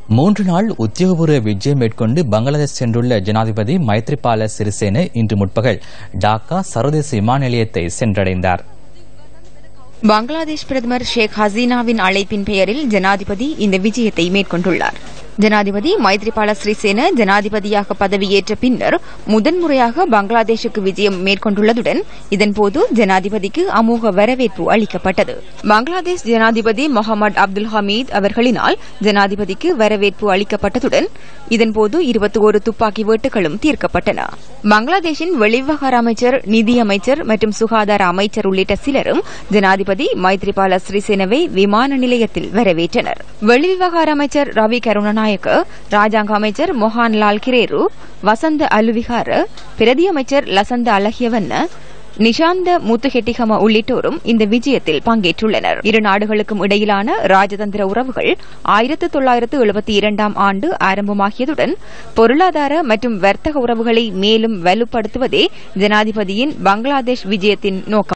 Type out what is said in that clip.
மூன்று நாள் உத்தியோகபூர்வ விஜயம் மேற்கொண்டு பங்களாதேஷ் சென்றுள்ள ஜனாதிபதி மைத்ரிபால சிறிசேன இன்று முற்பகல் டாக்கா சர்வதேச விமான நிலையத்தை சென்றடைந்தார் பங்களாதேஷ் பிரதமர் ஷேக் ஹசீனாவின் அழைப்பின் பெயரில் ஜனாதிபதி இந்த விஜயத்தை மேற்கொண்டுள்ளார் ஜனாதிபதி மைத்ரிபால சிறிசேன ஜனாதிபதியாக பதவியேற்ற பின்னர் முதன்முறையாக பங்களாதேஷுக்கு விஜயம் மேற்கொண்டுள்ளதுடன் இதன்போது ஜனாதிபதிக்கு அமோக வரவேற்பு அளிக்கப்பட்டது பங்களாதேஷ் ஜனாதிபதி முகமது அப்துல் ஹமீத் அவர்களினால் ஜனாதிபதிக்கு வரவேற்பு அளிக்கப்பட்டதுடன் இதன்போது இருபத்தி ஒரு துப்பாக்கி வேட்டுகளும் தீர்க்கப்பட்டன பங்களாதேஷின் வெளிவிவகார அமைச்சர் நிதியமைச்சர் மற்றும் சுகாதார அமைச்சர் உள்ளிட்ட சிலரும் ஜனாதிபதி மைத்ரிபால சிறிசேனவை விமான நிலையத்தில் வரவேற்றனர் வெளிவிவகார அமைச்சர் ரவி கருணாநாயக்க ராஜாங்க அமைச்சர் மொஹான்லால் கிரேரு வசந்த அலுவிகார பிரதி அமைச்சர் லசந்த அழகியவண்ண நிஷாந்த முத்துஹெட்டிகம உள்ளிட்டோரும் இந்த விஜயத்தில் பங்கேற்றுள்ளனர் இரு நாடுகளுக்கும் இடையிலான ராஜதந்திர உறவுகள் ஆயிரத்து தொள்ளாயிரத்து எழுபத்தி இரண்டாம் ஆண்டு ஆரம்பமாகியதுடன் பொருளாதார மற்றும் வர்த்தக உறவுகளை மேலும் வலுப்படுத்துவதே ஜனாதிபதியின் பங்களாதேஷ் விஜயத்தின் நோக்கம்